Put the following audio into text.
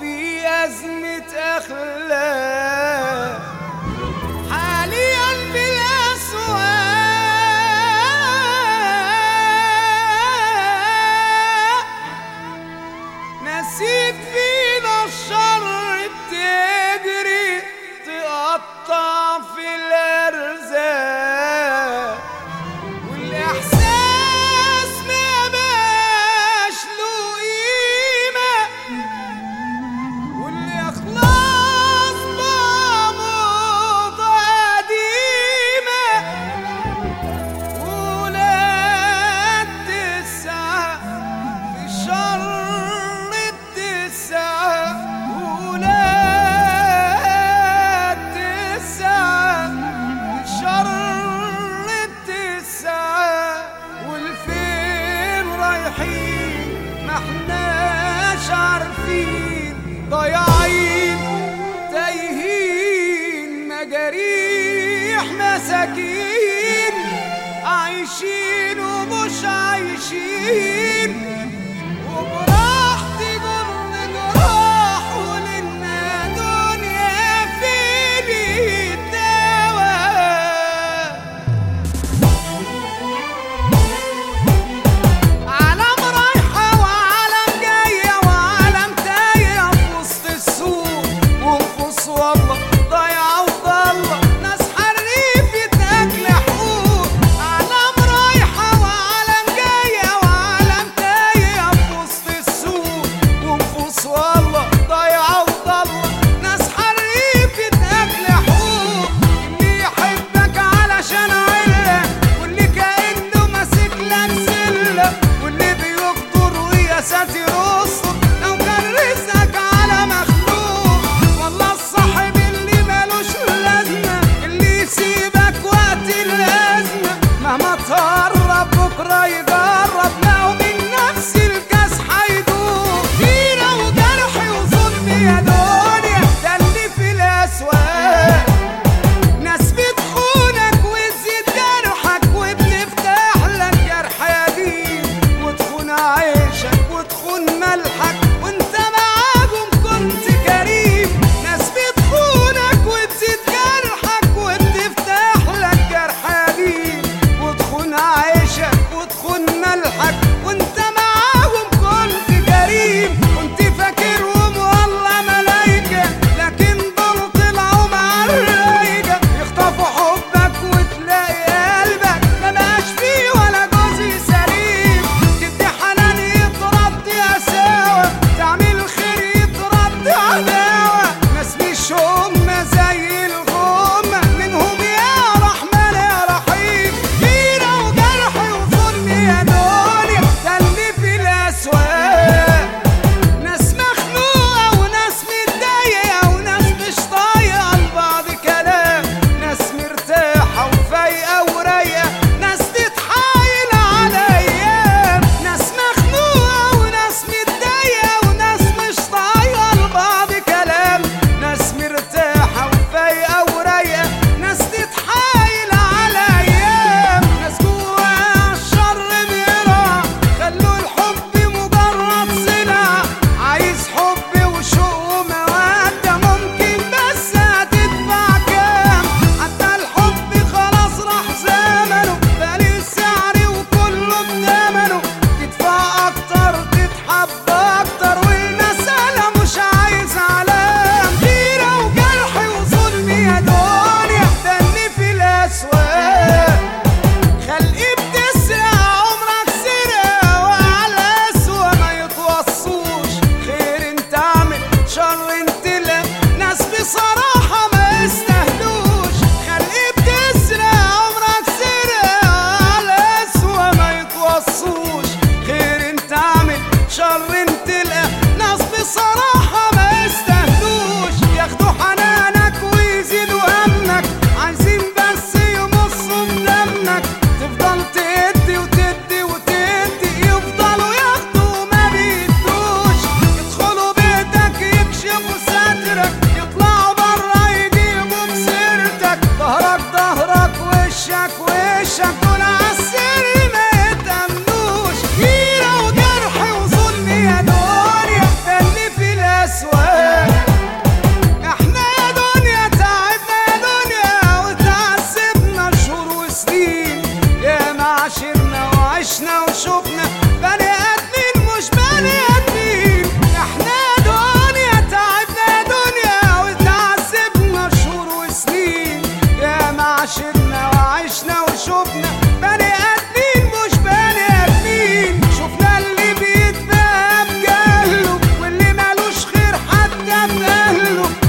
في أزمة أخلاق حاليا بالأسواق نسيت فينا الشر بتجري تقطع في الأرزاق والإحساس ما بقاش له قيمة والإخلاص بقى موضة قديمة ولاد تسعة في شر التسعة ولاد تسعة في شر التسعة والفين رايحين ما احناش عارفين ضايعين تايهين مجاريح مساكين عايشين ومش عايشين وجراح تجر جراح ولنا دنيا فين الدواء عالم رايحة وعالم جاية وعالم تايهة في وسط السوق ونفوس والله ضايعة وضالة ناس حريف يتاكل حقوق عالم رايحة وعالم جاية وعالم تايهة في وسط السوق ونفوس والله ضايعة وضالة ناس حريف يتاكل حقوق اللي يحبك علشان عيلة واللي كأنه ماسك لك سلة واللي بيقدر ويا ساتر يستر لو كان رزقك على مخلوق والله الصاحب اللي مالوش لازمة اللي يسيبك وقت الأزمة مهما تقرب بكرة يجرب ما هو من نفس الكاس حيدوق غيرة وجرح وظلم يا دنيا ده اللي في الأسواق ناس بتخونك وتزيد جرحك وبتفتح لك جرح قديم وتخون عيشك وتخون ملحك وانت معاهم كنت كريم ناس بتخونك وتزيد جرحك وبتفتح لك جرح قديم وتخون عيشك وتخون ملحك وانت معاهم كنت كريم كنت فاكرهم والله ملايكة لكن دول طلعوا مع الرايقة يخطفوا حبك وتلاقي قلبك ما بقاش فيه ولا جزء سليم تدي حنان يترد يا سوا تعمل خير يترد عداوة ما اسميش هما زي الغمة منهم يا رحمن يا رحيم غيرة وجرح وظلم يا دنيا ده اللي في الأسواق ناس مخنوقة وناس متضايقة وناس مش طايقة لبعض كلام ناس مرتاحة وفايقة ورايقة ناس تتحايل على أيام ناس مخنوقة وناس متضايقة وناس مش طايقة لبعض كلام ناس مرتاحة وفايقة ورايقة ناس تتحايل على أيام ناس جواها الشر بيرعى خلوا الحب مجرد سلعة عايز حب وشوق ومودة ممكن بس هتدفع كام حتى الحب خلاص راح زمنه بقالي السعر وكله بثمنه تدفع أكتر تتحب أكتر والمسألة مش عايز علام غيرة وجرح وظلم يا دنيا ده اللي في الأسواق خلقي بتسرق عمرك سرقة وعلى أسوأ ما يتوصوش خير انت اعمل شر انت لا ناس بصراحة ما يستاهلوش خلقي بتسرق عمرك سرقة وعلى أسوأ ما يتوصوش خير انت اعمل شر انت لا ناس بصراحة ما يستاهلوش ياخدوا حنانك ويزيدوا همك عايزين بس يمصوا بدمك تفضل تدي وتدي وتدي يفضلوا ياخدوا ما بيدوش يدخلوا بيتك يكشفوا سترك يطلعوا برا يجيبوا بسيرتك ظهرك ظهرك وشك وشك دول عالسر ما يتأمنوش غيرة وجرح وظلم يا دنيا ده اللي في الأسواق كله